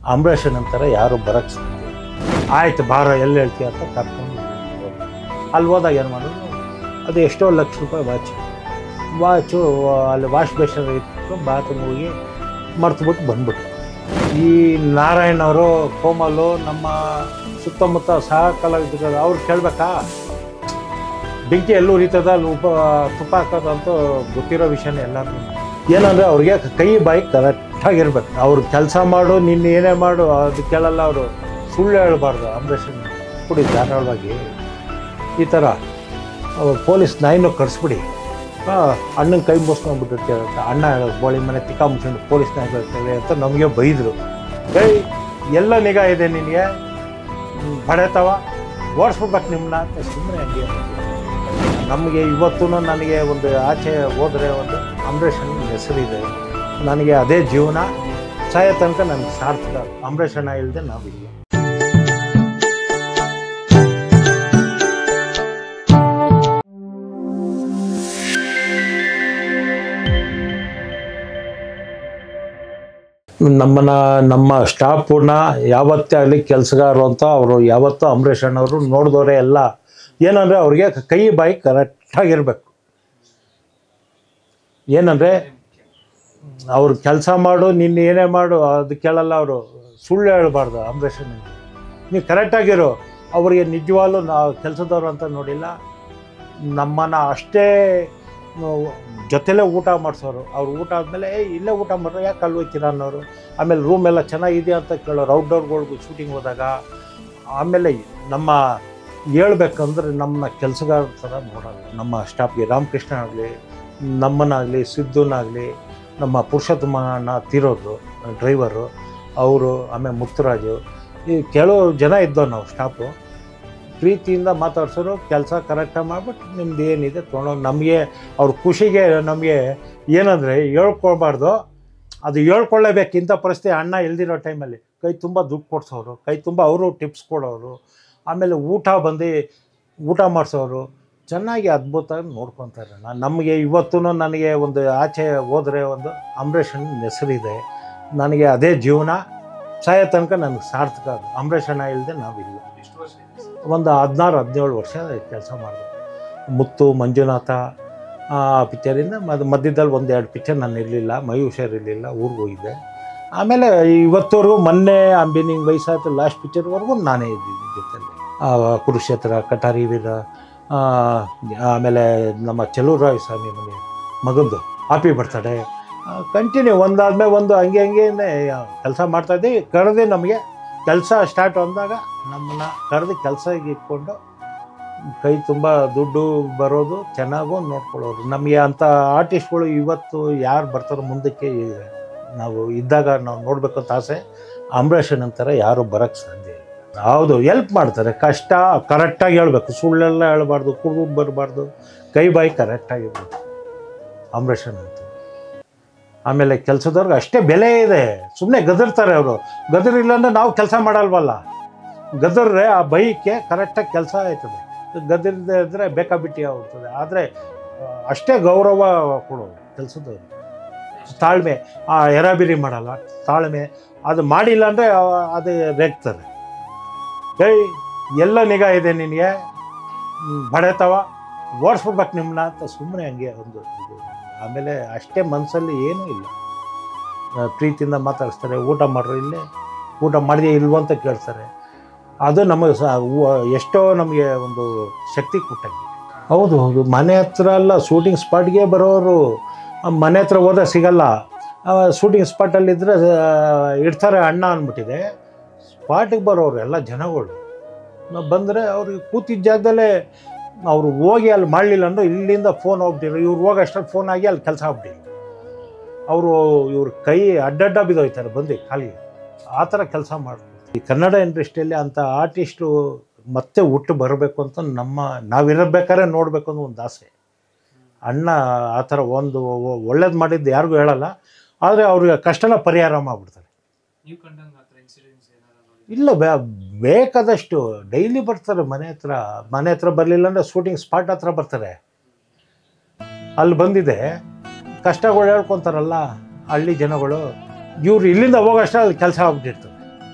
ಅಂಬರೀಷನ್ ಅಂತಾರೆ ಯಾರು ಬರಕ್ಕೆ ಸಾಧ್ಯ ಇಲ್ಲ. ಆಯ್ತು ಬಾರ ಎಲ್ಲಿ ಹೇಳ್ತೀಯ ಅಂತ ಕರ್ಕೊಂಡು ಹೋದೆ. ಅಲ್ಲಿ ಹೋದಾಗ ಏನು ಮಾಡೋದು ಅದು ಎಷ್ಟೋ ಲಕ್ಷ ರೂಪಾಯಿ ವಾಚ್ ವಾಚು ಅಲ್ಲಿ ವಾಶ್ ಬೇಷನ್ ಇತ್ತು ಬಾತ್ರೂಮ್ ಹೋಗಿ ಮರ್ತುಬಿಟ್ಟು ಬಂದ್ಬಿಟ್ಟು ಈ ನಾರಾಯಣ್ ಅವರು ಕೋಮಲು ನಮ್ಮ ಸುತ್ತಮುತ್ತ ಸಹ ಕಲಾವಿದರು ಅವ್ರು ಕೇಳಬೇಕಾ ಬೆಂಕಿ ಎಲ್ಲಿ ಉರಿತದ ಅಲ್ಲಿ ಉಪ ತುಪ್ಪ ಹಾಕೋದಂತೂ ಗೊತ್ತಿರೋ ವಿಷಯನೇ ಎಲ್ಲರಿಗೂ ಏನಂದರೆ ಅವ್ರಿಗೆ ಕೈ ಬಾಯಿ ಕರೆಕ್ಟಾಗಿರ್ಬೇಕು ಅವ್ರು ಕೆಲಸ ಮಾಡು ನಿನ್ನ ಏನೇ ಮಾಡು ಅದು ಕೇಳಲ್ಲ ಅವರು ಸುಳ್ಳು ಹೇಳಬಾರ್ದು ಅಂಬರೀಷನ್ ಕುಡಿ ಧಾರಾಳವಾಗಿ ಈ ಥರ ಅವ್ರು ಪೊಲೀಸ್ ನಾಯಿನೂ ಕರೆಸ್ಬಿಡಿ ಅಣ್ಣನ ಕೈ ಮುಸ್ಕೊಂಡ್ಬಿಟ್ಟಿರ್ತೀರ ಅಂತ ಅಣ್ಣ ಹೇಳೋದು ಬೋಳಿ ಮನೆ ತಿಕ್ಕ ಮುಚ್ಕೊಂಡು ಪೊಲೀಸ್ ನಾಯಿ ಬರ್ತಾರೆ ಅಂತ ನಮಗೆ ಬೈದರು ಏಯ್ ಎಲ್ಲ ನಿಗಾ ಇದೆ ನಿನಗೆ ಬಡೇತವ ಓಡಿಸ್ಬಿಡ್ಬೇಕು ನಿಮ್ಮನ್ನ ಅಂತ ಸುಮ್ಮನೆ ಹಂಗೆ ನಮಗೆ ಇವತ್ತೂ ನನಗೆ ಒಂದು ಆಚೆ ಹೋದರೆ ಒಂದು ಅಂಬರೀಷನ್ ಹೆಸರಿದೆ ನನಗೆ ಅದೇ ಜೀವನ ಸಾಯೋ ತನಕ ನನಗೆ ಸಾರ್ಥಕ ಅಂಬರೀಷಣ್ಣ ಇಲ್ಲದೆ ನಾವಿಲ್ಲ ನಮ್ಮನ್ನ ನಮ್ಮ ಸ್ಟಾಫ್ನ ಯಾವತ್ತೇ ಆಗಲಿ ಕೆಲಸಗಾರರು ಅಂತ ಅವರು ಯಾವತ್ತೂ ಅಂಬರೀಷ್ ಅಣ್ಣವರು ನೋಡಿದವರೇ ಎಲ್ಲ ಏನಂದರೆ ಅವ್ರಿಗೆ ಕೈ ಬಾಯಿ ಕರೆಕ್ಟಾಗಿರ್ಬೇಕು ಏನಂದರೆ ಅವ್ರು ಕೆಲಸ ಮಾಡು ನಿನ್ನ ಏನೇ ಮಾಡು ಅದು ಕೇಳಲ್ಲ ಅವರು ಸುಳ್ಳು ಹೇಳಬಾರ್ದು ಅಂಬರೀಷ್ ಅಣ್ಣ ನೀವು ಕರೆಕ್ಟಾಗಿರು ಅವರಿಗೆ ನಿಜವಾಗ್ಲೂ ನಾವು ಕೆಲಸದವ್ರು ಅಂತ ನೋಡಿಲ್ಲ ನಮ್ಮನ್ನು ಅಷ್ಟೇ ನಾವು ಜೊತೆಲೇ ಊಟ ಮಾಡಿಸೋರು ಅವ್ರು ಊಟ ಆದಮೇಲೆ ಏ ಇಲ್ಲೇ ಊಟ ಮಾಡ್ರು ಯಾಕೆ ಅಲ್ಲಿ ಹೋಗ್ತೀರಾ ಅನ್ನೋರು ಆಮೇಲೆ ರೂಮ್ ಎಲ್ಲ ಚೆನ್ನಾಗಿದೆಯಾ ಅಂತ ಕೇಳೋರು ಔಟ್ಡೋರ್ಗಳ್ಗೂ ಶೂಟಿಂಗ್ ಹೋದಾಗ ಆಮೇಲೆ ನಮ್ಮ ಹೇಳ್ಬೇಕಂದ್ರೆ ನಮ್ಮನ್ನ ಕೆಲಸಗಾರ ಥರ ನೋಡೋಲ್ಲ ನಮ್ಮ ಸ್ಟಾಫ್ಗೆ ರಾಮಕೃಷ್ಣ ಆಗಲಿ ನಮ್ಮನ್ನಾಗಲಿ ಸಿದ್ದುನಾಗಲಿ ನಮ್ಮ ಪುರುಷೋತ್ತಮನ ತೀರೋದು ಡ್ರೈವರು ಅವರು ಆಮೇಲೆ ಮುತ್ತುರಾಜು ಈ ಕೆಲವು ಜನ ಇದ್ದವು ನಾವು ಸ್ಟಾಫು ಪ್ರೀತಿಯಿಂದ ಮಾತಾಡ್ಸೋರು ಕೆಲಸ ಕರೆಕ್ಟಾಗಿ ಮಾಡ್ಬಿಟ್ಟು ನಿಮ್ದು ಏನಿದೆ ತೊಗೊಂಡೋಗಿ ನಮಗೆ ಅವ್ರ ಖುಷಿಗೆ ನಮಗೆ ಏನಂದರೆ ಹೇಳ್ಕೊಳ್ಬಾರ್ದು ಅದು ಹೇಳ್ಕೊಳ್ಳೇಬೇಕು ಇಂಥ ಪರಿಸ್ಥಿತಿ ಅಣ್ಣ ಇಲ್ದಿರೋ ಟೈಮಲ್ಲಿ ಕೈ ತುಂಬ ದುಡ್ಡು ಕೊಡ್ಸೋರು ಕೈ ತುಂಬ ಅವರು ಟಿಪ್ಸ್ ಕೊಡೋರು ಆಮೇಲೆ ಊಟ ಬಂದು ಊಟ ಮಾಡಿಸೋರು ಚೆನ್ನಾಗಿ ಅದ್ಭುತವಾಗಿ ನೋಡ್ಕೊತಾರೆ ನಾನು ನಮಗೆ ಇವತ್ತೂ ನನಗೆ ಒಂದು ಆಚೆ ಹೋದರೆ ಒಂದು ಅಂಬರೀಷನ್ ಹೆಸರಿದೆ ನನಗೆ ಅದೇ ಜೀವನ ಸಾಯೋ ತನಕ ನನಗೆ ಸಾರ್ಥಕ ಅದು ಅಂಬರೀಷ್ ಅಣ್ಣ ಇಲ್ಲದೆ ನಾವಿಲ್ಲ ಎಷ್ಟು ವರ್ಷ ಇದೆ ಸರ್? ಒಂದು ಹದಿನಾರು ಹದಿನೇಳು ವರ್ಷ ಕೆಲಸ ಮಾಡಿದೆ ಮುತ್ತು ಮಂಜುನಾಥ ಆ ಪಿಕ್ಚರಿಂದ ಮದ್ ಮಧ್ಯದಲ್ಲಿ ಒಂದು ಎರಡು ಪಿಕ್ಚರ್ ನಾನು ಇರಲಿಲ್ಲ ಮೈ ಹುಷಾರಿರಲಿಲ್ಲ ಊರಿಗೆ ಹೋಗಿದ್ದೆ ಆಮೇಲೆ ಇವತ್ತವರೆಗೂ ಮೊನ್ನೆ ಅಂಬಿನಿಂಗ್ ವಯಸ್ಸಾಯ್ತು ಲಾಸ್ಟ್ ಪಿಕ್ಚರ್ವರೆಗೂ ನಾನೇ ಇದ್ದೀನಿ ಜೊತೆಲಿ ಆ, ಕುರುಕ್ಷೇತ್ರ ಕಟಾರಿ ವೀರ ಆ, ಆಮೇಲೆ ನಮ್ಮ ಚೆಲುವರಾಯ ಸ್ವಾಮಿ ಮನೆ ಮಗಂದು ಹಾಪಿ ಬರ್ತಡೆ ಕಂಟಿನ್ಯೂ ಒಂದಾದ್ಮೇಲೆ ಒಂದು ಹಂಗೆ ಹಂಗೆ ಕೆಲಸ ಮಾಡ್ತಾಯಿದ್ದೆ ಕರೆದೇ ನಮಗೆ ಕೆಲಸ ಸ್ಟಾರ್ಟ್ ಅಂದಾಗ ನಮ್ಮನ್ನ ಕರೆದು ಕೆಲಸ ಇಟ್ಕೊಂಡು ಕೈ ತುಂಬ ದುಡ್ಡು ಬರೋದು ಚೆನ್ನಾಗೂ ನೋಡ್ಕೊಳ್ಳೋರು ನಮಗೆ ಅಂಥ ಆರ್ಟಿಸ್ಟ್ಗಳು ಇವತ್ತು ಯಾರು ಬರ್ತಾರೋ ಮುಂದಕ್ಕೆ ಈಗ ನಾವು ಇದ್ದಾಗ ನಾವು ನೋಡಬೇಕು ಅಂತ ಆಸೆ ಅಂಬರೀಷನ್ ಅಂತಾರೆ ಯಾರು ಬರೋಕ್ಕೆ ಸಾಧ್ಯ ಇಲ್ಲ ಹೌದು ಎಲ್ಪ್ ಮಾಡ್ತಾರೆ ಕಷ್ಟ ಕರೆಕ್ಟಾಗಿ ಹೇಳ್ಬೇಕು ಸುಳ್ಳೆಲ್ಲ ಹೇಳ್ಬಾರ್ದು ಕುರುಡು ಬರಬಾರ್ದು ಕೈ ಬಾಯಿ ಕರೆಕ್ಟಾಗಿರ್ಬೇಕು ಅಂಬರೀಷನ್ ಅಂತ ಆಮೇಲೆ ಕೆಲಸದವ್ರಿಗೆ ಅಷ್ಟೇ ಬೆಲೆ ಇದೆ ಸುಮ್ಮನೆ ಗದರ್ತಾರೆ ಅವರು ಗದರಿಲ್ಲ ಅಂದರೆ ನಾವು ಕೆಲಸ ಮಾಡಲ್ವಲ್ಲ ಗದರ್ರೆ ಆ ಬೈಕ್ಕೆ ಕರೆಕ್ಟಾಗಿ ಕೆಲಸ ಆಯ್ತದೆ ಗದರಿದೆ ಅಂದರೆ ಬೇಕಾಬಿಟ್ಟಿ ಆಗ್ತದೆ ಆದರೆ ಅಷ್ಟೇ ಗೌರವ ಕೊಡೋದು ಕೆಲಸದವ್ರು ತಾಳ್ಮೆ ಆ ಎರಾಬಿರಿ ಮಾಡಲ್ಲ ತಾಳ್ಮೆ ಅದು ಮಾಡಿಲ್ಲ ಅಂದರೆ ಅದು ರೇಗ್ತಾರೆ ಏಯ್ ಎಲ್ಲ ನಿಗಾ ಇದೆ ನಿನಗೆ ಬಡೇತವ ಓಡಿಸ್ಬಿಡ್ಬೇಕು ನಿಮ್ಮನ್ನ ಅಂತ ಸುಮ್ಮನೆ ಹಂಗೆ ಒಂದು ಇದು ಆಮೇಲೆ ಅಷ್ಟೇ ಮನಸ್ಸಲ್ಲಿ ಏನೂ ಇಲ್ಲ ಆ, ಪ್ರೀತಿಯಿಂದ ಮಾತಾಡಿಸ್ತಾರೆ ಊಟ ಮಾಡ್ರು ಇಲ್ಲೇ ಊಟ ಮಾಡಿದೆ ಇಲ್ವೋ ಅಂತ ಕೇಳ್ತಾರೆ ಅದು ನಮಗೆ ಸಹ ಊ- ಎಷ್ಟೋ ನಮಗೆ ಒಂದು ಶಕ್ತಿ ಕೊಟ್ಟಂಗೆ ಹೌದು ಹೌದು ಮನೆ ಹತ್ರ ಎಲ್ಲ ಶೂಟಿಂಗ್ ಸ್ಪಾಟ್ಗೆ ಬರೋರು ಆ ಮನೆ ಹತ್ರ ಹೋದ್ರೆ ಸಿಗಲ್ಲ ಶೂಟಿಂಗ್ ಸ್ಪಾಟಲ್ಲಿದ್ದರೆ ಇಡ್ತಾರೆ ಅಣ್ಣ ಅಂದ್ಬಿಟ್ಟಿದೆ ಸ್ಪಾಟಿಗೆ ಬರೋರು ಎಲ್ಲ ಜನಗಳು ನಾವು ಬಂದರೆ ಅವ್ರಿಗೆ ಕೂತಿದ್ದ ಜಾಗದಲ್ಲೇ ಅವರು ಹೋಗಿ ಅಲ್ಲಿ ಮಾಡಲಿಲ್ಲ ಅಂದ್ರೆ ಇಲ್ಲಿಂದ ಫೋನ್ ಹೋಗ್ಬಿಟ್ಟಿರೋ ಇವ್ರು ಹೋಗಿ ಅಷ್ಟೊಂದು ಫೋನ್ ಆಗಿ ಅಲ್ಲಿ ಕೆಲಸ ಆಗ್ಬಿಟ್ಟಿಲ್ಲ ಅವರು ಇವ್ರ ಕೈ ಅಡ್ಡಡ್ಡ ಬಿದ್ದೋಯ್ತಾರೆ ಬಂದು ಖಾಲಿ ಆ ಥರ ಕೆಲಸ ಮಾಡ್ತಾರೆ ಈ ಕನ್ನಡ ಇಂಡಸ್ಟ್ರಿಯಲ್ಲಿ ಅಂಥ ಆರ್ಟಿಸ್ಟು ಮತ್ತೆ ಹುಟ್ಟು ಬರಬೇಕು ಅಂತ ನಮ್ಮ ನಾವಿರಬೇಕಾದ್ರೆ ನೋಡಬೇಕು ಅನ್ನೋ ಒಂದು ಆಸೆ ಅಣ್ಣ ಆ ಥರ ಒಂದು ಒಳ್ಳೇದು ಮಾಡಿದ್ದು ಯಾರಿಗೂ ಹೇಳಲ್ಲ ಆದರೆ ಅವ್ರಿಗೆ ಕಷ್ಟನ ಪರಿಹಾರ ಮಾಡಿಬಿಡ್ತಾರೆ ನೀವು ಕಂಡಂಗೆ ಆ ಥರ ಇನ್ಸಿಡೆಂಟ್ಸ್ ಏನಾರ ನೋಡಿ ಇಲ್ಲ ಬೇ ಬೇಕಾದಷ್ಟು ಡೈಲಿ ಬರ್ತಾರೆ ಮನೆ ಹತ್ರ ಮನೆ ಹತ್ರ ಬರಲಿಲ್ಲ ಅಂದರೆ ಶೂಟಿಂಗ್ ಸ್ಪಾಟ್ ಹತ್ರ ಬರ್ತಾರೆ ಅಲ್ಲಿ ಬಂದಿದೆ ಕಷ್ಟಗಳು ಹೇಳ್ಕೊತಾರಲ್ಲ ಹಳ್ಳಿ ಜನಗಳು ಇವ್ರು ಇಲ್ಲಿಂದ ಹೋಗೋಷ್ಟೇ ಅಲ್ಲಿ ಕೆಲಸ ಆಗ್ಬಿಟ್ಟಿರ್ತದೆ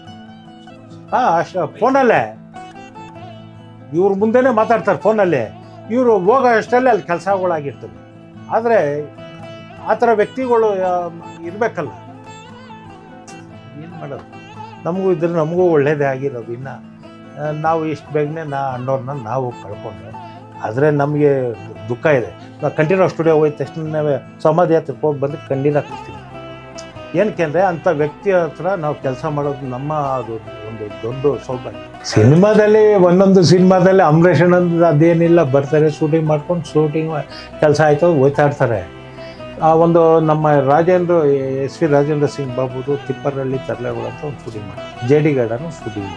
ಹಾಂ ಅಷ್ಟು ಫೋನಲ್ಲೇ ಇವ್ರ ಮುಂದೆನೇ ಮಾತಾಡ್ತಾರೆ ಫೋನಲ್ಲಿ ಇವರು ಹೋಗೋ ಅಷ್ಟರಲ್ಲಿ ಅಲ್ಲಿ ಕೆಲಸಗಳಾಗಿರ್ತವೆ ಆದರೆ ಆ ಥರ ವ್ಯಕ್ತಿಗಳು ಇರಬೇಕಲ್ಲ ಏನು ಮಾಡೋದು ನಮಗೂ ಇದ್ರೆ ನಮಗೂ ಒಳ್ಳೇದೇ ಆಗಿರೋದು ಇನ್ನು ಆ, ನಾವು ಇಷ್ಟು ಬೇಗನೆ ನಾ ಅಣ್ಣವ್ರನ್ನ ನಾವು ಕಳ್ಕೊಂಡೆ ಆದರೆ ನಮಗೆ ದುಃಖ ಇದೆ ನಾವು ಕಂಟಿನ್ಯೂ ಸ್ಟುಡಿಯೋ ಹೋಯ್ದ ತಕ್ಷಣ ಸಮಾಧಿ ಹತ್ರಕ್ಕೆ ಹೋಗಿ ಬಂದು ಕಣ್ಣೀರು ಹಾಕ್ತೀವಿ ಏನಕ್ಕೆ ಅಂದರೆ ಅಂಥ ವ್ಯಕ್ತಿ ಹತ್ರ ನಾವು ಕೆಲಸ ಮಾಡೋದು ನಮ್ಮ ಅದು ಒಂದು ದೊಡ್ಡ ಸೌಭಾಗ್ಯ ಸಿನಿಮಾದಲ್ಲಿ ಒಂದೊಂದು ಸಿನಿಮಾದಲ್ಲಿ ಅಂಬರೀಷ್ ಅಣ್ಣಂದು ಅದೇನಿಲ್ಲ ಬರ್ತಾರೆ ಶೂಟಿಂಗ್ ಮಾಡ್ಕೊಂಡು ಶೂಟಿಂಗ್ ಕೆಲಸ ಆಯಿತು ಹೋಯ್ತಾ ಇರ್ತಾರೆ ಆ ಒಂದು ನಮ್ಮ ರಾಜೇಂದ್ರ ಎಸ್ ವಿ ರಾಜೇಂದ್ರ ಸಿಂಗ್ ಬಾಬುದು ತಿಪ್ಪರಹಳ್ಳಿ ತರಲೆಗಳು ಅಂತ ಒಂದು ಶೂಟಿಂಗ್ ಮಾಡಿ ಜೆ ಡಿ ಗಾರ್ಡನು ಶೂಟಿಂಗ್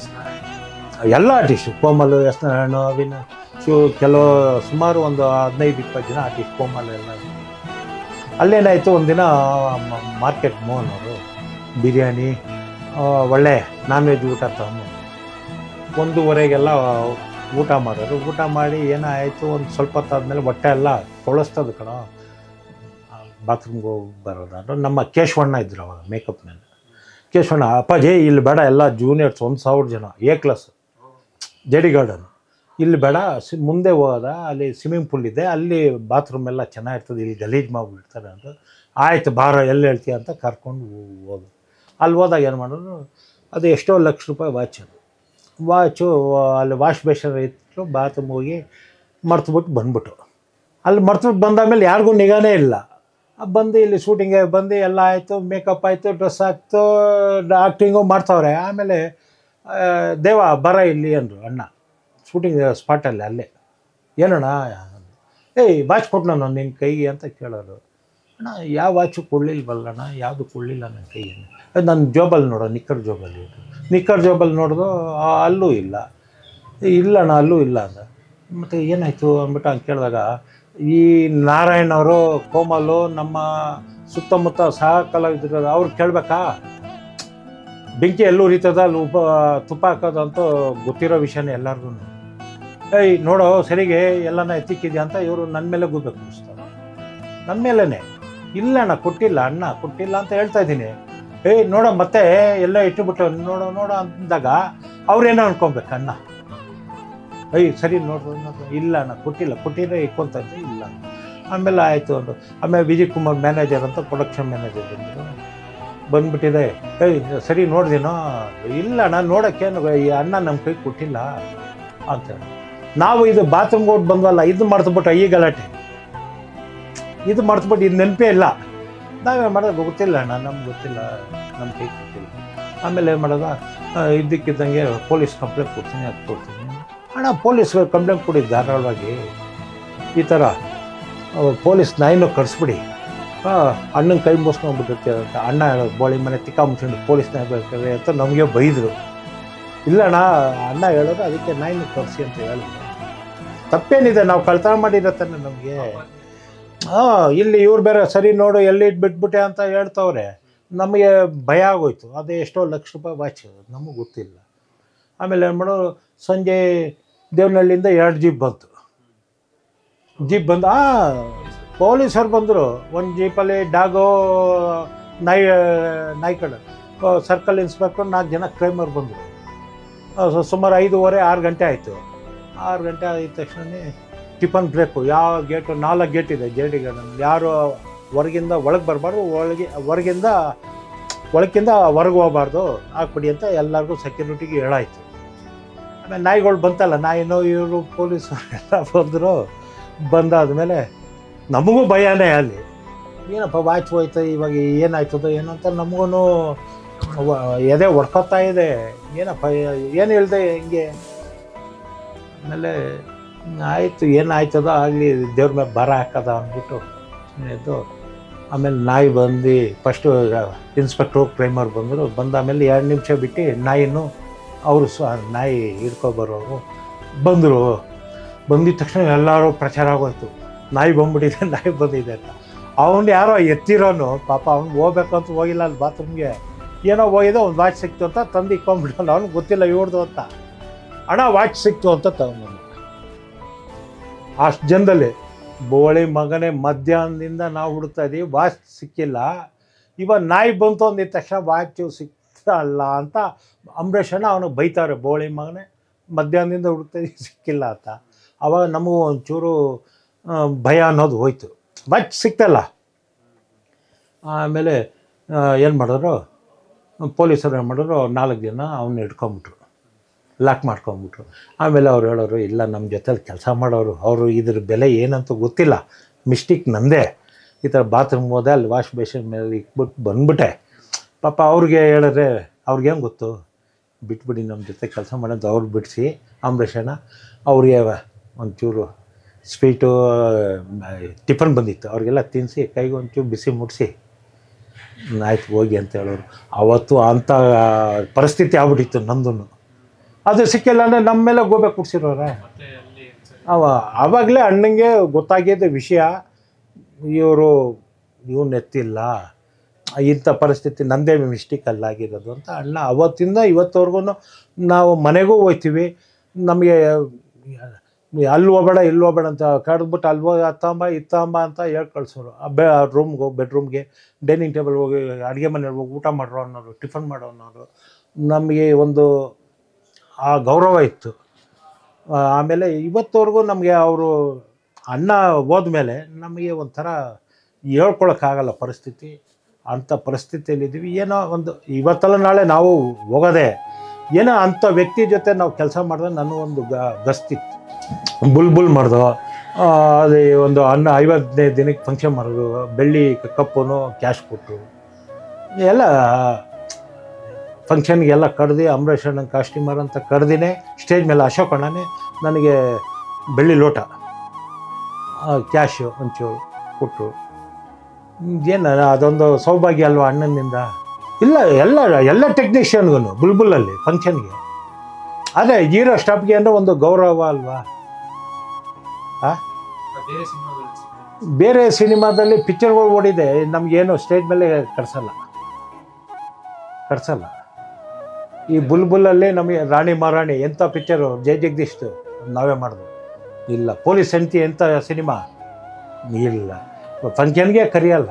ಎಲ್ಲ artist Komal S Narayana Avinash ಕೆಲವು ಸುಮಾರು ಒಂದು ಹದಿನೈದು ಇಪ್ಪತ್ತು ಜನ ಆರ್ಟಿಸ್ಟ್ ಕೋಮಲ್ ಎಲ್ಲ ಅಲ್ಲೇನಾಯಿತು ಒಂದಿನ ಮಾರ್ಕೆಟ್ ಮೋಹನ್ ಅವರು ಬಿರಿಯಾನಿ ಆ, ಒಳ್ಳೆ ನಾನ್ ವೆಜ್ ಊಟ ತಗೊಂಡು ಒಂದೂವರೆಗೆಲ್ಲ ಊಟ ಮಾಡೋರು ಊಟ ಮಾಡಿ ಏನಾಯಿತು ಒಂದು ಸ್ವಲ್ಪ ಹೊತ್ತಾದ್ಮೇಲೆ ಹೊಟ್ಟೆ ಎಲ್ಲ ತೊಳಸ್ತದ ಕಣ ಬಾತ್ರೂಮ್ಗೆ ಹೋಗಿ ಬರೋದಾದ್ರು ನಮ್ಮ ಕೇಶವಣ್ಣ ಇದ್ರು ಅವಾಗ ಮೇಕಪ್ ಮ್ಯಾನ್ ಕೇಶವಣ್ಣ ಅಪ್ಪಾಜಿ ಇಲ್ಲಿ ಬೇಡ ಎಲ್ಲ ಜೂನಿಯರ್ಸ್ ಒಂದು ಸಾವಿರ ಜನ A class J D garden ಇಲ್ಲಿ ಬೇಡ ಸಿ ಮುಂದೆ ಹೋದ ಅಲ್ಲಿ ಸ್ವಿಮ್ಮಿಂಗ್ ಪೂಲ್ ಇದೆ ಅಲ್ಲಿ ಬಾತ್ರೂಮ್ ಎಲ್ಲ ಚೆನ್ನಾಗಿರ್ತದೆ ಇಲ್ಲಿ ಗಲೀಜು ಮಾಡಿಬಿಡ್ತಾರೆ ಅಂತ ಆಯ್ತು ಬಾರ ಎಲ್ಲಿ ಹೇಳ್ತೀಯ ಅಂತ ಕರ್ಕೊಂಡು ಹೋದು ಅಲ್ಲಿ ಹೋದಾಗ ಏನು ಮಾಡೋದು ಅದು ಎಷ್ಟೋ ಲಕ್ಷ ರೂಪಾಯಿ ವಾಚ್ ಅದು ವಾಚು ಅಲ್ಲಿ ವಾಶ್ ಬೇಷನ್ ಇತ್ತು ಬಾತ್ರೂಮ್ ಹೋಗಿ ಮರ್ತುಬಿಟ್ಟು ಬಂದ್ಬಿಟ್ಟು ಅಲ್ಲಿ ಮರ್ತುಬಿಟ್ಟು ಬಂದಾದ್ಮೇಲೆ ಯಾರಿಗೂ ನಿಗಾನೇ ಇಲ್ಲ ಬಂದು ಇಲ್ಲಿ ಶೂಟಿಂಗ್ಗೆ ಬಂದು ಎಲ್ಲ ಆಯಿತು ಮೇಕಪ್ ಆಯಿತು ಡ್ರೆಸ್ ಹಾಕ್ತು ಆ್ಯಕ್ಟಿಂಗು ಮಾಡ್ತಾವ್ರೆ ಆಮೇಲೆ ಆ, ದೇವ ಬರ ಇಲ್ಲಿ ಅಂದರು ಅಣ್ಣ ಶೂಟಿಂಗ್ ಸ್ಪಾಟಲ್ಲಿ ಅಲ್ಲೇ ಏನಣ್ಣ ಏಯ್ ವಾಚ್ ಕೊಟ್ಟು ನಾನು ನಿನ್ನ ಕೈಗೆ ಅಂತ ಕೇಳೋರು ಅಣ್ಣ ಯಾವ ವಾಚು ಕೊಡಲಿಲ್ವಲ್ಲಣ್ಣ ಯಾವುದು ಕೊಡಲಿಲ್ಲ ನನ್ನ ಕೈಗೆ ಅದು ನನ್ನ ಜೋಬಲ್ಲಿ ನೋಡೋ ನಿಕ್ಕರ್ ಜೋಬಲ್ಲಿ ನಿಕ್ಕರ್ ಜೋಬಲ್ಲಿ ನೋಡಿದು ಆ, ಅಲ್ಲೂ ಇಲ್ಲ ಏ, ಇಲ್ಲಣ್ಣ ಅಲ್ಲೂ ಇಲ್ಲ ಅಂದ ಮತ್ತು ಏನಾಯಿತು ಅಂದ್ಬಿಟ್ಟು ಹಂಗೆ ಕೇಳಿದಾಗ ಈ ನಾರಾಯಣ್ ಅವರು ಕೋಮಲು ನಮ್ಮ ಸುತ್ತಮುತ್ತ ಸಹ ಕಲಾವಿದರು ಅವ್ರು ಕೇಳಬೇಕಾ ಬೆಂಕಿ ಎಲ್ಲೂ ಉರಿತದ ಅಲ್ಲಿ ಉಪ ತುಪ್ಪ ಹಾಕೋದಂತೂ ಗೊತ್ತಿರೋ ವಿಷಯನೇ ಎಲ್ಲರಿಗೂ ಏಯ್ ನೋಡೋ ಸರಿಗೆ ಎಲ್ಲನ ಎತ್ತಿಕ್ಕಿದ್ಯಾ ಅಂತ ಇವರು ನನ್ನ ಮೇಲೆ ಗುಬ್ಬೆ ಕೂರಿಸ್ತಾರೆ ನನ್ನ ಮೇಲೇ ಇಲ್ಲ ಅಣ್ಣ ಕೊಟ್ಟಿಲ್ಲ ಅಣ್ಣ ಕೊಟ್ಟಿಲ್ಲ ಅಂತ ಹೇಳ್ತಾ ಇದ್ದೀನಿ ಏಯ್ ನೋಡೋ ಮತ್ತೆ ಎಲ್ಲ ಇಟ್ಟುಬಿಟ್ಟು ನೋಡೋ ನೋಡೋ ಅಂದಾಗ ಅವ್ರೇನೋ ಅನ್ಕೊಬೇಕು ಅಣ್ಣ ಏಯ್ ಸರಿ ನೋಡ್ರು ನೋಡ್ರು ಇಲ್ಲ ಅಣ್ಣ ಕೊಟ್ಟಿಲ್ಲ ಕೊಟ್ಟಿದ್ರೆ ಇಟ್ಕೊಂತಂತೆ ಇಲ್ಲ ಆಮೇಲೆ ಆಯಿತು ಅಂದರು ಆಮೇಲೆ ವಿಜಯ್ ಕುಮಾರ್ ಮ್ಯಾನೇಜರ್ ಅಂತ ಪ್ರೊಡಕ್ಷನ್ ಮ್ಯಾನೇಜರ್ ಬಂದರು ಬಂದ್ಬಿಟ್ಟಿದೆ ಏಯ್ ಸರಿ ನೋಡ್ದೇನೋ ಇಲ್ಲ ಅಣ್ಣ ನೋಡೋಕ್ಕೇನು ಈ ಅಣ್ಣ ನಮ್ಮ ಕೈ ಕೊಟ್ಟಿಲ್ಲ ಅಂತ ಹೇಳಿ. ನಾವು ಇದು ಬಾತ್ರೂಮ್ಗೆ ಹೋಗಿ ಬಂದ್ವಲ್ಲ ಇದು ಮರ್ತುಬಿಟ್ಟು ಈ ಗಲಾಟೆ ಇದು ಮರ್ತುಬಿಟ್ಟು ಇದು ನೆನಪೇ ಇಲ್ಲ ನಾವೇ ಮಾಡೋದು ಗೊತ್ತಿಲ್ಲ ಅಣ್ಣ ನಮ್ಗೆ ಗೊತ್ತಿಲ್ಲ ನಮ್ಮ ಕೈ ಕೊಟ್ಟಿಲ್ಲ ಆಮೇಲೆ ಏನು ಮಾಡೋದ ಆ, ಇದ್ದಕ್ಕಿದ್ದಂಗೆ ಪೊಲೀಸ್ ಕಂಪ್ಲೇಂಟ್ ಕೊಡ್ತೀನಿ ಅದು ಕೊಡ್ತೀನಿ ಅಣ್ಣ ಪೊಲೀಸ್ ಕಂಪ್ಲೇಂಟ್ ಕೊಡಿ ಧಾರಾಳವಾಗಿ ಈ ಥರ ಆ, ಪೊಲೀಸ್ ನಾಯಿನೂ ಕಳಿಸ್ಬಿಡಿ ಅಣ್ಣನ ಕೈ ಮುಸ್ಕೊಂಡ್ಬಿಟ್ಟಿರ್ತೀರ ಅಂತ ಅಣ್ಣ ಹೇಳೋದು ಬೋಳಿ ಮನೆ ತಿಕ್ಕ ಮುಚ್ಕೊಂಡು ಪೊಲೀಸ್ ನಾಯಿ ಬೇಕಾದ್ರೆ ಅಂತ ನಮಗೆ ಬೈದರು ಇಲ್ಲ ಅಣ್ಣ ಅಣ್ಣ ಹೇಳೋದು ಅದಕ್ಕೆ ನಾಯಿನ ಕಳಿಸಿ ಅಂತ ಹೇಳಿದ್ರು ತಪ್ಪೇನಿದೆ ನಾವು ಕಳ್ತನ ಮಾಡಿರೋ ತಾನೆ ನಮಗೆ ಹಾಂ ಇಲ್ಲಿ ಇವ್ರು ಬೇರೆ ಸರಿ ನೋಡು ಎಲ್ಲಿ ಬಿಟ್ಬಿಟ್ಟೆ ಅಂತ ಹೇಳ್ತವ್ರೆ ನಮಗೆ ಭಯ ಆಗೋಯ್ತು ಅದು ಎಷ್ಟೋ ಲಕ್ಷ ರೂಪಾಯಿ ವಾಚ್ ನಮಗೆ ಗೊತ್ತಿಲ್ಲ ಆಮೇಲೆ ಏನು ಮಾಡೋ ಸಂಜೆ ದೇವನಹಳ್ಳಿಯಿಂದ ಎರಡು ಜೀಪ್ ಬಂತು ಜೀಪ್ ಬಂದು ಆ ಪೊಲೀಸರು ಬಂದರು ಒಂದು ಜೀಪಲ್ಲಿ ಡಾಗೋ ನಾಯಿ ನಾಯಿ ಕಡೆ ಸರ್ಕಲ್ ಇನ್ಸ್ಪೆಕ್ಟರ್ ನಾಲ್ಕು ಜನ ಕ್ರೈಮರ್ ಬಂದರು ಸುಮಾರು ಐದೂವರೆ ಆರು ಗಂಟೆ ಆಯಿತು ಆರು ಗಂಟೆ ಆಗಿದ ತಕ್ಷಣ ಟಿಫನ್ ಬ್ರೇಕು ಯಾವ ಗೇಟು ನಾಲ್ಕು ಗೇಟ್ ಇದೆ ಜೆ ಡಿ ಗಾರ್ಡನ್ ಯಾರು ಹೊರಗಿಂದ ಒಳಗೆ ಬರಬಾರ್ದು ಒಳಗೆ ಹೊರಗಿಂದ ಒಳಗಿಂದ ಹೊರಗೆ ಹೋಗಬಾರ್ದು ಹಾಕ್ಬಿಡಿ ಅಂತ ಎಲ್ಲರಿಗೂ ಸೆಕ್ಯೂರಿಟಿಗೆ ಹೇಳಾಯ್ತು ಆಮೇಲೆ ನಾಯಿಗಳು ಬಂತಲ್ಲ ನಾಯಿನೋ ಇವರು ಪೊಲೀಸರು ಎಲ್ಲ ಬಂದರು ಬಂದಾದ್ಮೇಲೆ ನಮಗೂ ಭಯನೇ ಅಲ್ಲಿ ಏನಪ್ಪ ವಾಚ್ ಹೋಯ್ತು ಇವಾಗ ಏನಾಯ್ತದೋ ಏನೋ ಅಂತ ನಮಗೂ ಎದೆ ಹೊಡ್ಕೊತಾ ಇದೆ ಏನಪ್ಪ ಏನು ಹೇಳ್ದೆ ಹಿಂಗೆ ಆಮೇಲೆ ಆಯಿತು ಏನಾಯ್ತದೋ ಆಗಲಿ ದೇವ್ರ ಮೇಲೆ ಬರ ಹಾಕದ ಅಂದ್ಬಿಟ್ಟು ಎದ್ದು ಆಮೇಲೆ ನಾಯಿ ಬಂದು ಫಸ್ಟು ಇನ್ಸ್ಪೆಕ್ಟ್ರು ಪ್ರೈಮರ್ ಬಂದರು ಬಂದಾಮೇಲೆ ಎರಡು ನಿಮಿಷ ಬಿಟ್ಟು ನಾಯಿನೂ ಅವರು ಸ ನಾಯಿ ಹಿಡ್ಕೊಬರೋರು ಬಂದರು ಬಂದಿದ ತಕ್ಷಣ ಎಲ್ಲರೂ ಪ್ರಚಾರ ಆಗೋಯ್ತು ನಾಯಿ ಬಂದ್ಬಿಟ್ಟಿದೆ ನಾಯಿ ಬಂದಿದೆ ಅಂತ ಅವ್ನು ಯಾರೋ ಎತ್ತಿರೋನು ಪಾಪ ಅವ್ನು ಹೋಗ್ಬೇಕು ಅಂತ ಹೋಗಿಲ್ಲ ಅಲ್ಲಿ ಬಾತ್ರೂಮ್ಗೆ ಏನೋ ಹೋಗಿದೆ ಒಂದು ವಾಚ್ ಸಿಕ್ತು ಅಂತ ತಂದು ಇಕ್ಕೊಂಡ್ಬಿಟ್ಟು ಅವ್ನಿಗೆ ಗೊತ್ತಿಲ್ಲ ಇವ್ರದು ಅಂತ ಹಣ ವಾಚ್ ಸಿಕ್ತು ಅಂತ ತಗೊಂಡು ಅಷ್ಟು ಜನದಲ್ಲಿ ಬೋಳಿ ಮಗನೇ ಮಧ್ಯಾಹ್ನದಿಂದ ನಾವು ಹುಡುಕ್ತಾ ಇದೀವಿ ವಾಚ್ ಸಿಕ್ಕಿಲ್ಲ ಇವಾಗ ನಾಯಿ ಬಂತು ಅಂದಿದ ತಕ್ಷಣ ವಾಚು ಸಿಕ್ ಅಲ್ಲ ಅಂತ ಅಂಬರೀಷ್ ಅಣ್ಣ ಅವನಿಗೆ ಬೈತಾರೆ ಬೋಳಿ ಮಗನೇ ಮಧ್ಯಾಹ್ನದಿಂದ ಹುಡುಕ್ತಾ ಸಿಕ್ಕಿಲ್ಲ ಅಂತ ಅವಾಗ ನಮಗೂ ಒಂಚೂರು ಆ, ಭಯ ಅನ್ನೋದು ಹೋಯ್ತು ಬಟ್ ಸಿಕ್ತಲ್ಲ ಆಮೇಲೆ ಏನು ಮಾಡಿದ್ರು ಪೊಲೀಸರು ಏನು ಮಾಡಿದ್ರು ನಾಲ್ಕು ಜನ ಅವನ್ನ ಹಿಡ್ಕೊಂಬಿಟ್ರು ಲಾಕ್ ಮಾಡ್ಕೊಂಬಿಟ್ರು ಆಮೇಲೆ ಅವ್ರು ಹೇಳೋರು ಇಲ್ಲ ನಮ್ಮ ಜೊತೆಲಿ ಕೆಲಸ ಮಾಡೋರು ಅವರು ಇದ್ರ ಬೆಲೆ ಏನಂತ ಗೊತ್ತಿಲ್ಲ ಮಿಸ್ಟೇಕ್ ನಂದೇ ಈ ಥರ ಬಾತ್ರೂಮ್ ಹೋದೆ ಅಲ್ಲಿ ವಾಶ್ ಬೇಸಿನ್ ಮೇಲೆ ಇಕ್ಬಿಟ್ಟು ಬಂದ್ಬಿಟ್ಟೆ ಪಾಪ ಅವ್ರಿಗೆ ಹೇಳಿದ್ರೆ ಅವ್ರಿಗೇನು ಗೊತ್ತು ಬಿಟ್ಬಿಡಿ ನಮ್ಮ ಜೊತೆ ಕೆಲಸ ಮಾಡೋದು ಅವ್ರು ಬಿಡಿಸಿ ಅಂಬರೀಷಣ್ಣ ಅವ್ರಿಗೆ ಒಂಚೂರು ಸ್ವೀಟು ಟಿಫನ್ ಬಂದಿತ್ತು ಅವ್ರಿಗೆಲ್ಲ ತಿನ್ನಿಸಿ ಕೈಗೆ ಒಂಚೂರು ಬಿಸಿ ಮುಟ್ಟಿಸಿ ಆಯ್ತು ಹೋಗಿ ಅಂತ ಹೇಳೋರು ಅವತ್ತು ಅಂಥ ಪರಿಸ್ಥಿತಿ ಆಗ್ಬಿಟ್ಟಿತ್ತು ನಂದು ಅದು ಸಿಕ್ಕಿಲ್ಲ ಅಂದರೆ ನಮ್ಮ ಮೇಲೆ ಗೋಬೆ ಕುಡ್ಸಿರೋರೆ ಮತ್ತೆ ಅಲ್ಲಿ ಸರಿ ಅವ ಆವಾಗಲೇ ಅಣ್ಣಂಗೆ ಗೊತ್ತಾಗಿದ್ದ ವಿಷಯ ಇವರು ಇವನು ಎತ್ತಿಲ್ಲ ಇಂಥ ಪರಿಸ್ಥಿತಿ ನಂದೇ ಮಿಸ್ಟೇಕ್ ಅಲ್ಲಾಗಿರೋದು ಅಂತ ಅಣ್ಣ ಅವತ್ತಿಂದ ಇವತ್ತವರೆಗೂ ನಾವು ಮನೆಗೂ ಹೋಗ್ತೀವಿ ನಮಗೆ ಅಲ್ಲಿ ಹೋಗ್ಬೇಡ ಇಲ್ಲಿ ಹೋಗ್ಬೇಡ ಅಂತ ಕರೆದ್ಬಿಟ್ಟು ಅಲ್ಲಿ ಹೋಗಿ ಅತ್ತಂಬ ಇತ್ತಂಬ ಅಂತ ಹೇಳಿ ಕಳ್ಸೋರು ಆ ಬೆ ರೂಮ್ಗೆ ಹೋಗಿ ಬೆಡ್ರೂಮ್ಗೆ ಡೈನಿಂಗ್ ಟೇಬಲ್ ಹೋಗಿ ಅಡುಗೆ ಮನೇಲಿ ಹೋಗಿ ಊಟ ಮಾಡ್ರೋ ಅನ್ನೋರು ಟಿಫನ್ ಮಾಡೋ ಅನ್ನೋರು ನಮಗೆ ಒಂದು ಆ ಗೌರವ ಇತ್ತು ಆ, ಆಮೇಲೆ ಇವತ್ತವರೆಗೂ ನಮಗೆ ಅವರು ಅಣ್ಣ ಹೋದ್ಮೇಲೆ ನಮಗೆ ಒಂಥರ ಹೇಳ್ಕೊಳಕ್ಕಾಗಲ್ಲ ಪರಿಸ್ಥಿತಿ ಅಂಥ ಪರಿಸ್ಥಿತಿಯಲ್ಲಿದ್ದೀವಿ ಏನೋ ಒಂದು ಇವತ್ತಲ್ಲ ನಾಳೆ ನಾವು ಹೋಗೋದೆ ಏನೋ ಅಂಥ ವ್ಯಕ್ತಿ ಜೊತೆ ನಾವು ಕೆಲಸ ಮಾಡಿದ್ರೆ ನನಗೊಂದು ಗ ಗಸ್ತಿತ್ತು ಬುಲ್ ಬುಲ್ ಮಾಡ್ದೋ ಆ, ಅದೇ ಒಂದು ಅನ್ನ ಐವತ್ತನೇ ದಿನಕ್ಕೆ ಫಂಕ್ಷನ್ ಮಾಡೋದು ಬೆಳ್ಳಿ ಕಪ್ಪನು ಕ್ಯಾಶ್ ಕೊಟ್ಟು ಎಲ್ಲ ಫಂಕ್ಷನ್ಗೆಲ್ಲ ಕರೆದು ಅಂಬರೀಷ್ ಅಣ್ಣನ ಕಾಸ್ಟ್ಯೂಮರ್ ಅಂತ ಕರೆದಿನೇ ಸ್ಟೇಜ್ ಮೇಲೆ ಅಶೋಕ್ ಅಣ್ಣನೇ ನನಗೆ ಬೆಳ್ಳಿ ಲೋಟ ಕ್ಯಾಶು ಒಂಚೂರು ಕೊಟ್ಟು ಏನು ಅದೊಂದು ಸೌಭಾಗ್ಯ ಅಲ್ವಾ ಅಣ್ಣನಿಂದ ಇಲ್ಲ ಎಲ್ಲ ಎಲ್ಲ ಟೆಕ್ನಿಷಿಯನ್ಗೂ ಬುಲ್ಬುಲಲ್ಲಿ ಫಂಕ್ಷನ್ಗೆ ಅದೇ ಹೀರೋ ಸ್ಟಾಫ್ಗೆ ಅಂದರೆ ಒಂದು ಗೌರವ ಅಲ್ವಾ ಬೇರೆ ಸಿನಿಮಾಗಳು ಸಿಗ್ತದೆ. ಬೇರೆ ಸಿನಿಮಾದಲ್ಲಿ ಪಿಕ್ಚರ್ಗಳು ಓಡಿದೆ ನಮಗೇನು ಸ್ಟೇಜ್ ಮೇಲೆ ಕರ್ಸಲ್ಲ ಕರ್ಸಲ್ಲ ಈ ಬುಲ್ಬುಲಲ್ಲಿ ನಮಗೆ ರಾಣಿ ಮಹಾರಾಣಿ ಎಂಥ ಪಿಕ್ಚರು ಜಯ ಜಗದೀಶ್ದು ನಾವೇ ಮಾಡಿದ್ವು ಇಲ್ಲ ಪೊಲೀಸ್ ಹೆಂಡತಿ ಎಂಥ ಸಿನಿಮಾ ಇಲ್ಲ ಫಂಕ್ಷನ್ಗೆ ಕರೆಯಲ್ಲ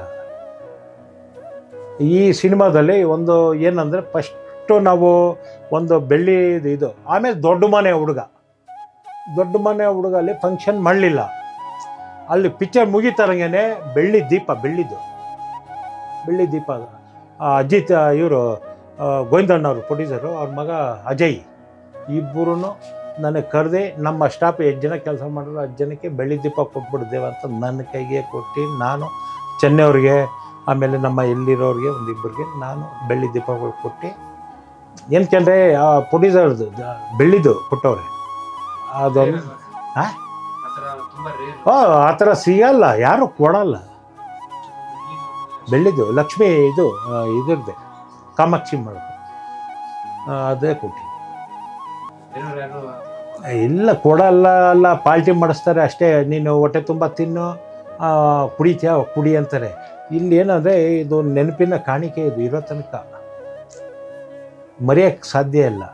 ಈ ಸಿನಿಮಾದಲ್ಲಿ ಒಂದು ಏನಂದರೆ ಫಸ್ಟು ನಾವು ಒಂದು ಬೆಳ್ಳಿ ಇದು ಆಮೇಲೆ ದೊಡ್ಡ ಮನೆ ಹುಡುಗ ದೊಡ್ಡ ಮನೆ ಹುಡುಗಲ್ಲಿ ಫಂಕ್ಷನ್ ಮಾಡಲಿಲ್ಲ ಅಲ್ಲಿ ಪಿಕ್ಚರ್ ಮುಗಿತಾರಂಗೆ ಬೆಳ್ಳಿ ದೀಪ ಬೆಳ್ಳಿದು ಬೆಳ್ಳಿ ದೀಪ ಆ, ಅಜಿತ್ ಇವರು ಗೋವಿಂದಣ್ಣವರು ಪ್ರೊಡ್ಯೂಸರು ಅವ್ರ ಮಗ ಅಜಯ್ ಇಬ್ಬರೂ ನನಗೆ ಕರೆದು ನಮ್ಮ ಸ್ಟಾಫ್ ಎಷ್ಟು ಜನ ಕೆಲಸ ಮಾಡಿದ್ರು ಹತ್ತು ಜನಕ್ಕೆ ಬೆಳ್ಳಿ ದೀಪ ಕೊಟ್ಬಿಡ್ದೇವೆ ಅಂತ ನನ್ನ ಕೈಗೆ ಕೊಟ್ಟು ನಾನು ಚೆನ್ನೈಯವ್ರಿಗೆ ಆಮೇಲೆ ನಮ್ಮ ಎಲ್ಲಿರೋರಿಗೆ ಒಂದಿಬ್ಬರಿಗೆ ನಾನು ಬೆಳ್ಳಿ ದೀಪಗಳು ಕೊಟ್ಟು ಏನಕ್ಕೆ ಆ ಪ್ರೊಡ್ಯೂಸರ್ದು ಬೆಳ್ಳಿದು ಕೊಟ್ಟವ್ರೆ ಅದೊಂದು ಆ? ಆ ಥರ ತುಂಬಾ ರೇರ್ ಆ, ಆ ಥರ ಸಿಗಲ್ಲ ಯಾರು ಕೊಡಲ್ಲ ಬೆಳ್ಳಿದು ಲಕ್ಷ್ಮಿ ಇದು ಆ, ಇದ್ರದ್ದೆ ಕಾಮಾಕ್ಷಿ ಮಾಡೋದು ಆ, ಅದೇ ಕೊಟ್ಟು ಬೇರೆಯವ್ರು ಯಾರು ಇಲ್ಲ ಕೊಡಲ್ಲ ಅಲ್ಲ ಪಾಲ್ಟಿ ಮಾಡಿಸ್ತಾರೆ ಅಷ್ಟೇ ನೀನು ಹೊಟ್ಟೆ ತುಂಬ ತಿನ್ನು ಆ, ಕುಡಿತೀಯ ಕುಡಿ ಅಂತಾರೆ ಇಲ್ಲಿ ಏನಂದರೆ ಇದು ನೆನಪಿನ ಕಾಣಿಕೆ ಇದು ಇರೋ ತನಕ ಮರೆಯೋಕ್ಕೆ ಸಾಧ್ಯ ಇಲ್ಲ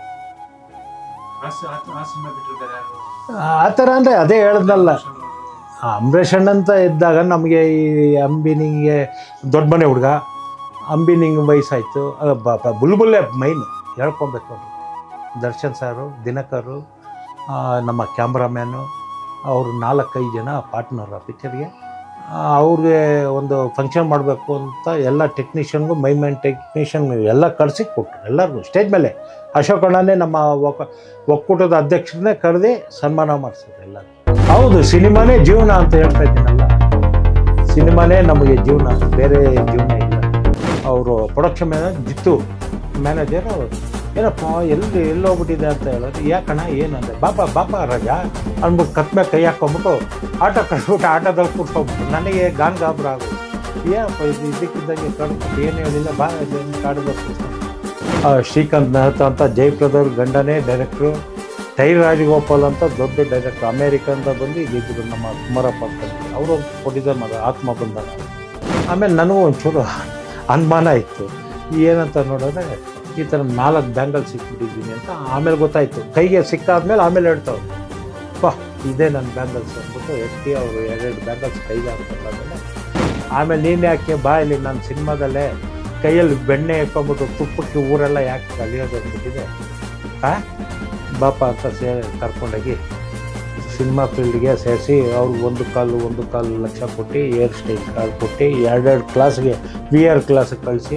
ಆ ಸ- ಆ- ಆ ಸಿನಿಮಾ ಬಿಟ್ಟಿರ್ತಾರೆ ಯಾರು ಆ ಥರ ಅಂದರೆ ಅದೇ ಹೇಳ್ದಲ್ಲ ದರ್ಶನ್ ಅವ್ರು. ಆ ಅಂಬರೀಷ್ ಅಣ್ಣ ಅಂತ ಇದ್ದಾಗ ನಮಗೆ ಈ ಅಂಬಿನಿಂಗೆ ದೊಡ್ಡ ಮನೆ ಹುಡುಗ ಅಂಬಿನಿಂಗ್ ವಯಸ್ಸಾಯಿತು ಬುಲ್ಬುಲ್ಲೇ ಮೈನು ಹೇಳ್ಕೊಬೇಕು ಅವರು ದರ್ಶನ್ ಸಾರು ದಿನಕರು ಆ, ನಮ್ಮ ಕ್ಯಾಮ್ರಾಮ್ಯಾನು ಅವರು ನಾಲ್ಕೈದು ಜನ ಪಾರ್ಟ್ನರ್ ಆ ಪಿಕ್ಚರ್ಗೆ ಅವ್ರಿಗೆ ಒಂದು ಫಂಕ್ಷನ್ ಮಾಡಬೇಕು ಅಂತ ಎಲ್ಲ ಟೆಕ್ನಿಷಿಯನ್ಗೂ ಮೈಮೆಂಟ್ ಟೆಕ್ನಿಷಿಯನ್ ಎಲ್ಲ ಕರೆಸಿ ಕೊಟ್ಟರು ಎಲ್ಲರಿಗೂ ಸ್ಟೇಜ್ ಮೇಲೆ ಅಶೋಕ್ ಅಣ್ಣನೇ ನಮ್ಮ ಒಕ್ಕ ಒಕ್ಕೂಟದ ಅಧ್ಯಕ್ಷರನ್ನೇ ಕರೆದು ಸನ್ಮಾನ ಮಾಡಿಸಿದ್ರು ಎಲ್ಲರೂ ಹೌದು ಸಿನಿಮಾನೇ ಜೀವನ ಅಂತ ಹೇಳ್ತಾ ಇದ್ದೀನಲ್ಲ ಸಿನಿಮಾನೇ ನಮಗೆ ಜೀವನ ಬೇರೆ ಜೀವನ ಇಲ್ಲ ಅವರು ಪ್ರೊಡಕ್ಷನ್ ಮ್ಯಾನೇಜರ್ ಜಿತ್ತು ಮ್ಯಾನೇಜರ್ ಏನಪ್ಪ ಎಲ್ಲಿ ಎಲ್ಲಿ ಹೋಗ್ಬಿಟ್ಟಿದೆ ಅಂತ ಹೇಳೋದು ಯಾಕಣ ಏನಂದೆ ಬಾಪ ಬಾಪ ರಾಜ ಅಂದ್ಬಿಟ್ಟು ಕತ್ ಮೇಲೆ ಕೈ ಹಾಕೊಂಬಿಟ್ಟು ಆಟೋ ಕಳ್ಸ್ಬಿಟ್ಟು ಆಟೋದಲ್ಲಿ ಕೂತ್ಕೊಂಡ್ಬಿಟ್ಟು ನನಗೆ ಗಾನ್ ಗಾಬರ ಆಗೋದು ಏನಪ್ಪ ಇದು ಇದಕ್ಕಿದ್ದಂಗೆ ಕಡ್ಬಿಟ್ಟು ಏನು ಹೇಳಿಲ್ಲ ಬಾ ಕಾಡಿದ ಶ್ರೀಕಾಂತ್ ಮೆಹ್ತಾ ಅಂತ ಜಯಪ್ರದವ್ರ ಗಂಡನೇ ಡೈರೆಕ್ಟ್ರು ಟೈ ರಾಜಗೋಪಾಲ್ ಅಂತ ದೊಡ್ಡ ಡೈರೆಕ್ಟರ್ ಅಮೇರಿಕದಿಂದ ಬಂದು ಈಗ ಇದ್ರು ನಮ್ಮ ಕುಮಾರಪ್ಪ ಅಂತ ಅವರು ಕೊಟ್ಟಿದ್ದಾರೆ ಮಗ ಆತ್ಮ ಬಂದಾಗ ಆಮೇಲೆ ನನಗೂ ಒಂಚೂರು ಅನುಮಾನ ಇತ್ತು ಏನಂತ ನೋಡಿದ್ರೆ ಈ ಥರ ನಾಲ್ಕು ಬ್ಯಾಂಗಲ್ ಸಿಕ್ಬಿಟ್ಟಿದ್ದೀನಿ ಅಂತ ಆಮೇಲೆ ಗೊತ್ತಾಯಿತು ಕೈಗೆ ಸಿಕ್ಕಾದ್ಮೇಲೆ ಆಮೇಲೆ ಹೇಳ್ತಾವೆ ಪಾ ಇದೇ ನನ್ನ ಬ್ಯಾಂಗಲ್ಸ್ ಅಂದ್ಬಿಟ್ಟು ಎತ್ತಿ ಅವರು ಎರಡೆರಡು ಬ್ಯಾಂಗಲ್ಸ್ ಕೈಗೆ ಹಾಕ್ತಾರೆ ಆಮೇಲೆ ನೀನು ಯಾಕೆ ಬಾ ಇಲ್ಲಿ ನನ್ನ ಸಿನಿಮಾದಲ್ಲೇ ಕೈಯಲ್ಲಿ ಬೆಣ್ಣೆ ಹಾಕೊಂಬಿಟ್ಟು ತುಪ್ಪಕ್ಕೆ ಊರೆಲ್ಲ ಯಾಕೆ ಕಲಿಯೋದು ಅಂದ್ಬಿಟ್ಟಿದೆ ಆ ಬಾಪ ಅಂತ ಸೇ ಕರ್ಕೊಂಡೋಗಿ ಸಿನಿಮಾ ಫೀಲ್ಡ್ಗೆ ಸೇರಿಸಿ ಅವ್ರಿಗೆ ಒಂದು ಕಾಲು ಒಂದು ಕಾಲು ಲಕ್ಷ ಕೊಟ್ಟು ಏರ್ ಸ್ಟೈಲ್ ಕಾರ್ಡ್ ಕೊಟ್ಟು ಎರಡೆರಡು ಕ್ಲಾಸ್ಗೆ ವಿ ಆರ್ ಕ್ಲಾಸ್ಗೆ ಕಳಿಸಿ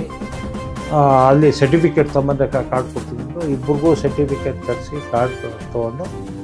ಅಲ್ಲಿ ಸರ್ಟಿಫಿಕೇಟ್ ತೊಗೊಂಬಂದಕ್ಕೆ ಕಾರ್ಡ್ ಕೊಡ್ತಿದ್ರು ಇಬ್ರಿಗೂ ಸರ್ಟಿಫಿಕೇಟ್ ತರಿಸಿ ಕಾರ್ಡ್ ತೊಗೊಂಡು